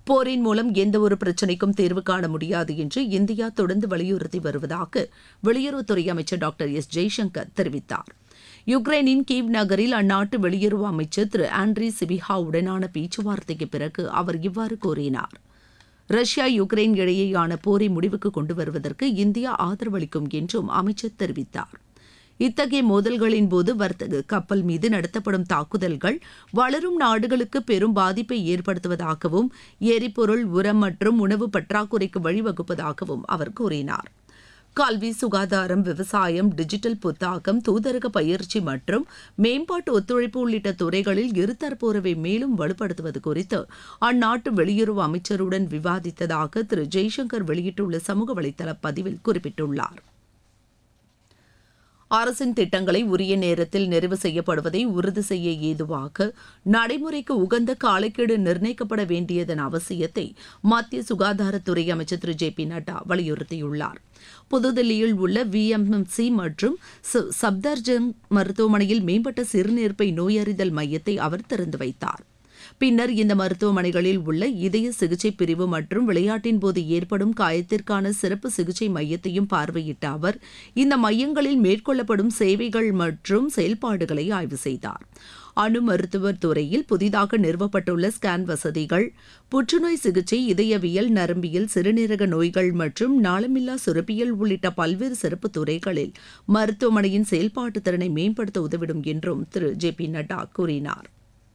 போரின் மூலம் எந்த ஒரு பிரச்சினைக்கும் தீர்வு காண முடியாது என்று இந்தியா தொடர்ந்து வலியுறுத்தி வருவதாக வெளியுறவுத்துறை அமைச்சர் டாக்டர் எஸ் ஜெய்சங்கர் தெரிவித்தார் யுக்ரைனின் கீவ் நகரில் அந்நாட்டு வெளியுறவு அமைச்சர் திரு ஆண்ட்ரி சிபிஹாவுடனான பேச்சுவார்த்தைக்கு பிறகு அவர் இவ்வாறு கூறினார் ரஷ்யா யுக்ரைன் இடையேயான போரை முடிவுக்கு கொண்டு வருவதற்கு இந்தியா ஆதரவளிக்கும் என்றும் அமைச்சர் தெரிவித்தார் இத்தகைய மோதல்களின் போது வர்த்தக கப்பல் மீது நடத்தப்படும் தாக்குதல்கள் வளரும் நாடுகளுக்கு பெரும் பாதிப்பை ஏற்படுத்துவதாகவும் எரிபொருள் உரம் மற்றும் உணவு பற்றாக்குறைக்கு வழிவகுப்பதாகவும் அவர் கூறினார் கல்வி சுகாதாரம் விவசாயம் டிஜிட்டல் புத்தாக்கம் தூதரக பயிற்சி மற்றும் மேம்பாட்டு ஒத்துழைப்பு உள்ளிட்ட துறைகளில் இருதரப்பு உறவை மேலும் வலுப்படுத்துவது குறித்து அந்நாட்டு வெளியுறவு அமைச்சருடன் விவாதித்ததாக திரு ஜெய்சங்கர் வெளியிட்டுள்ள சமூக வலைதள பதிவில் குறிப்பிட்டுள்ளார் அரசின் திட்டங்களை உரிய நேரத்தில் நிறைவு செய்யப்படுவதை உறுதி செய்ய ஏதுவாக நடைமுறைக்கு உகந்த காலக்கெடு நிர்ணயிக்கப்பட வேண்டியதன் அவசியத்தை மத்திய சுகாதாரத்துறை அமைச்சர் திரு ஜே பி நட்டா வலியுறுத்தியுள்ளார் புதுதில்லியில் உள்ள விஎம்எம்சி மற்றும் சப்தர்ஜங் மருத்துவமனையில் மேம்பட்ட சிறுநீர்ப்பை நோயறிதல் மையத்தை அவர் திறந்து வைத்தார் பின்னர் இந்த மருத்துவமனைகளில் உள்ள இதய சிகிச்சை பிரிவு மற்றும் விளையாட்டின் போது ஏற்படும் காயத்திற்கான சிறப்பு சிகிச்சை மையத்தையும் பார்வையிட்ட அவர் இந்த மையங்களில் மேற்கொள்ளப்படும் சேவைகள் மற்றும் செயல்பாடுகளை ஆய்வு செய்தார் அணு மருத்துவர் துறையில் புதிதாக நிறுவப்பட்டுள்ள ஸ்கேன் வசதிகள் புற்றுநோய் சிகிச்சை இதயவியல் நரம்பியல் சிறுநீரக நோய்கள் மற்றும் நாளமில்லா சுரப்பியல் உள்ளிட்ட பல்வேறு சிறப்பு துறைகளில் மருத்துவமனையின் செயல்பாட்டு திறனை மேம்படுத்த உதவிடும் என்றும் திரு ஜே பி நட்டா கூறினார்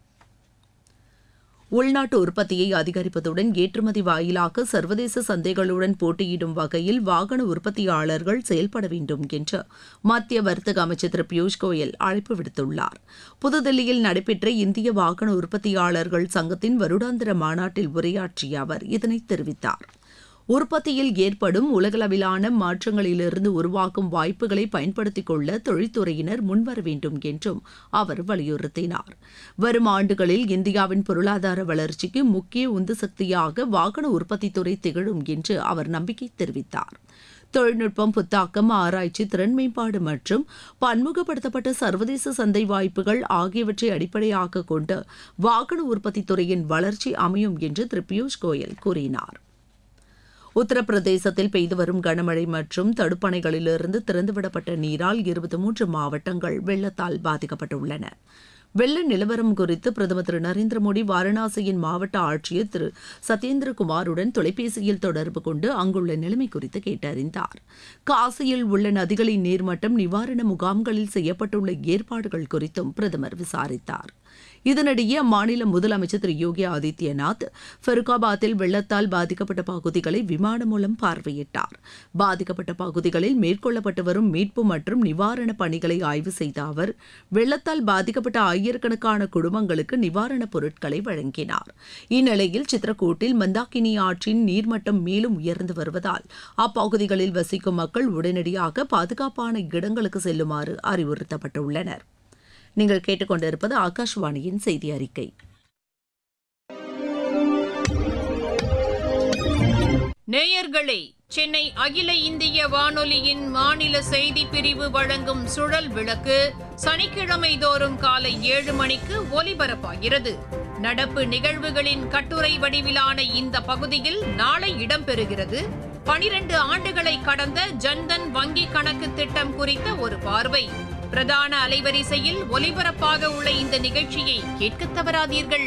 உள்நாட்டு உற்பத்தியை அதிகரிப்பதுடன் ஏற்றுமதி வாயிலாக சர்வதேச சந்தைகளுடன் போட்டியிடும் வகையில் வாகன உற்பத்தியாளர்கள் செயல்பட வேண்டும் என்று மத்திய வர்த்தக அமைச்சர் திரு பியூஷ் கோயல் அழைப்பு விடுத்துள்ளார் புதுதில்லியில் நடைபெற்ற இந்திய வாகன உற்பத்தியாளர்கள் சங்கத்தின் வருடாந்திர மாநாட்டில் உரையாற்றிய அவர் இதனை தெரிவித்தார் உற்பத்தியில் ஏற்படும் உலகளவிலான மாற்றங்களிலிருந்து உருவாக்கும் வாய்ப்புகளை பயன்படுத்திக் கொள்ள தொழில்துறையினர் முன்வர வேண்டும் என்றும் அவர் வலியுறுத்தினார் வரும் ஆண்டுகளில் இந்தியாவின் பொருளாதார வளர்ச்சிக்கு முக்கிய உந்து சக்தியாக வாகன உற்பத்தித்துறை திகழும் என்று அவர் நம்பிக்கை தெரிவித்தார் தொழில்நுட்பம் புத்தாக்கம் ஆராய்ச்சி திறன் மேம்பாடு மற்றும் பன்முகப்படுத்தப்பட்ட சர்வதேச சந்தை வாய்ப்புகள் ஆகியவற்றை அடிப்படையாக கொண்டு வாகன உற்பத்தி துறையின் வளர்ச்சி அமையும் என்று திரு பியூஷ் கோயல் கூறினார் உத்தரப்பிரதேசத்தில் பெய்து வரும் கனமழை மற்றும் தடுப்பணைகளிலிருந்து திறந்துவிடப்பட்ட நீரால் இருபத்தி மூன்று மாவட்டங்கள் வெள்ளத்தால் பாதிக்கப்பட்டுள்ளன வெள்ள நிலவரம் குறித்து பிரதமர் திரு நரேந்திர மோடி வாரணாசியின் மாவட்ட ஆட்சியர் திரு சத்யேந்திரகுமாருடன் தொலைபேசியில் தொடர்பு கொண்டு அங்குள்ள நிலைமை குறித்து கேட்டறிந்தார் காசியில் உள்ள நதிகளின் நீர்மட்டம் நிவாரண முகாம்களில் செய்யப்பட்டுள்ள ஏற்பாடுகள் குறித்தும் பிரதமர் விசாரித்தார் இதனிடையே அம்மாநில முதலமைச்சர் திரு யோகி ஆதித்யநாத் ஃபருக்காபாத்தில் வெள்ளத்தால் பாதிக்கப்பட்ட பகுதிகளை விமானம் மூலம் பார்வையிட்டார் பாதிக்கப்பட்ட பகுதிகளில் மேற்கொள்ளப்பட்டு வரும் மீட்பு மற்றும் நிவாரணப் பணிகளை ஆய்வு செய்த அவர் வெள்ளத்தால் பாதிக்கப்பட்ட ஆயிரக்கணக்கான குடும்பங்களுக்கு நிவாரணப் பொருட்களை வழங்கினார் இந்நிலையில் சித்ரகூட்டில் மந்தாக்கினி ஆற்றின் நீர்மட்டம் மேலும் உயர்ந்து வருவதால் அப்பகுதிகளில் வசிக்கும் மக்கள் உடனடியாக பாதுகாப்பான இடங்களுக்கு செல்லுமாறு அறிவுறுத்தப்பட்டுள்ளனர் நீங்கள் கேட்டுக்கொண்டிருப்பது ஆகாஷ்வாணியின் செய்தி அறிக்கை நேயர்களே சென்னை அகில இந்திய வானொலியின் மாநில செய்தி பிரிவு வழங்கும் சுழல் விளக்கு சனிக்கிழமை தோறும் காலை ஏழு மணிக்கு ஒலிபரப்பாகிறது நடப்பு நிகழ்வுகளின் கட்டுரை வடிவிலான இந்த பகுதியில் நாளை இடம்பெறுகிறது பனிரெண்டு ஆண்டுகளை கடந்த ஜன்தன் வங்கி கணக்கு திட்டம் குறித்த ஒரு பார்வை பிரதான அலைவரிசையில் ஒலிபரப்பாக உள்ள இந்த நிகழ்ச்சியை கேட்க தவறாதீர்கள்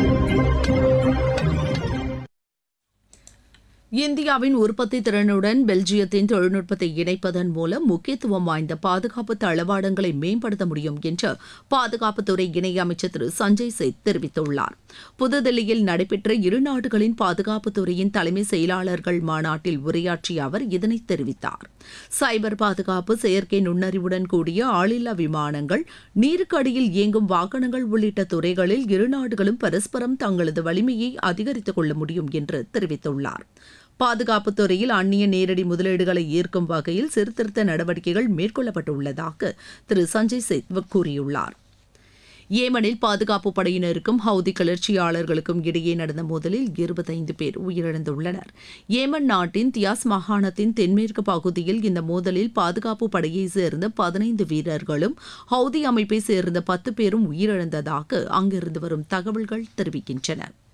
இந்தியாவின் உற்பத்தி திறனுடன் பெல்ஜியத்தின் தொழில்நுட்பத்தை இணைப்பதன் மூலம் முக்கியத்துவம் வாய்ந்த பாதுகாப்பு தளவாடங்களை மேம்படுத்த முடியும் என்று பாதுகாப்புத்துறை இணையமைச்சர் திரு சஞ்சய் சேத் தெரிவித்துள்ளார் புதுதில்லியில் நடைபெற்ற இரு நாடுகளின் பாதுகாப்புத்துறையின் தலைமை செயலாளர்கள் மாநாட்டில் உரையாற்றிய அவர் இதனை தெரிவித்தார் சைபர் பாதுகாப்பு செயற்கை நுண்ணறிவுடன் கூடிய ஆளில்லா விமானங்கள் நீருக்கு அடியில் இயங்கும் வாகனங்கள் உள்ளிட்ட துறைகளில் இரு நாடுகளும் பரஸ்பரம் தங்களது வலிமையை அதிகரித்துக் கொள்ள முடியும் என்று தெரிவித்துள்ளார் பாதுகாப்புத் துறையில் அந்நிய நேரடி முதலீடுகளை ஈர்க்கும் வகையில் சீர்திருத்த நடவடிக்கைகள் மேற்கொள்ளப்பட்டுள்ளதாக திரு சஞ்சய் சேத் கூறியுள்ளார் ஏமனில் பாதுகாப்பு படையினருக்கும் ஹவுதி கிளர்ச்சியாளர்களுக்கும் இடையே நடந்த மோதலில் இருபத்தைந்து பேர் உயிரிழந்துள்ளனர் ஏமன் நாட்டின் தியாஸ் மாகாணத்தின் தென்மேற்கு பகுதியில் இந்த மோதலில் பாதுகாப்பு படையைச் சேர்ந்த பதினைந்து வீரர்களும் ஹவுதி அமைப்பை சேர்ந்த பத்து பேரும் உயிரிழந்ததாக அங்கிருந்து வரும் தகவல்கள் தெரிவிக்கின்றன